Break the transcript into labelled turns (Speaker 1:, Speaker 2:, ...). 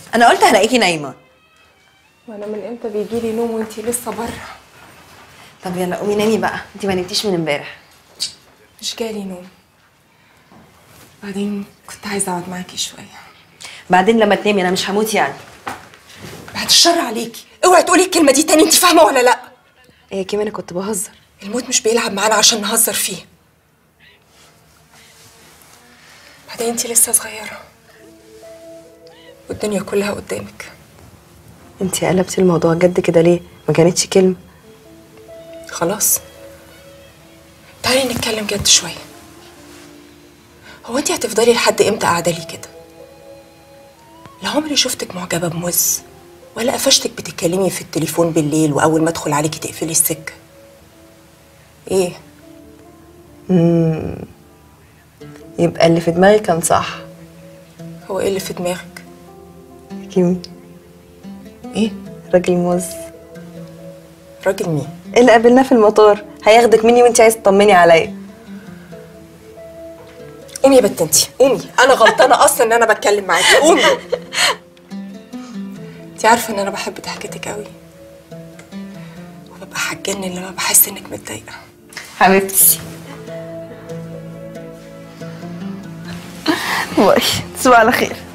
Speaker 1: انا قلت هلاقيكي نايمه
Speaker 2: وانا من امتى بيجي لي نوم وانتي لسه بره
Speaker 1: طب يلا قومي نامي بقى انت ما نمتيش من امبارح
Speaker 2: مش جالي نوم بعدين كنت عايزه اقعد معاكي شويه
Speaker 1: بعدين لما تنامي انا مش هموت يعني
Speaker 2: بعد الشر عليكي اوعي تقولي الكلمه دي تاني انت فاهمه ولا لا
Speaker 1: ايه كمان انا كنت بهزر
Speaker 2: الموت مش بيلعب معانا عشان نهزر فيه بعدين انت لسه صغيره والدنيا كلها قدامك
Speaker 1: انت قلبتي الموضوع جد كده ليه ما كانتش كلمه
Speaker 2: خلاص تعالي نتكلم جد شويه هو انت هتفضلي لحد امتى قاعده لي كده لا عمري شفتك معجبه بموز ولا قفشتك بتتكلمي في التليفون بالليل واول ما ادخل عليكي تقفلي السكه ايه
Speaker 1: يبقى اللي في دماغي كان صح
Speaker 2: هو ايه اللي في دماغك
Speaker 1: كيمي
Speaker 2: ايه
Speaker 1: راجل موز
Speaker 2: راجل مين
Speaker 1: اللي قابلناه في المطار هياخدك مني وانت عايزه تطمني عليا
Speaker 2: قومي يا بت انتي قومي انا غلطانه اصلا ان انا بتكلم معاكي قومي انتي عارفه ان انا بحب ضحكتك قوي وببقى هتجنن لما بحس انك متضايقه
Speaker 1: حبيبتي باي تصبح على خير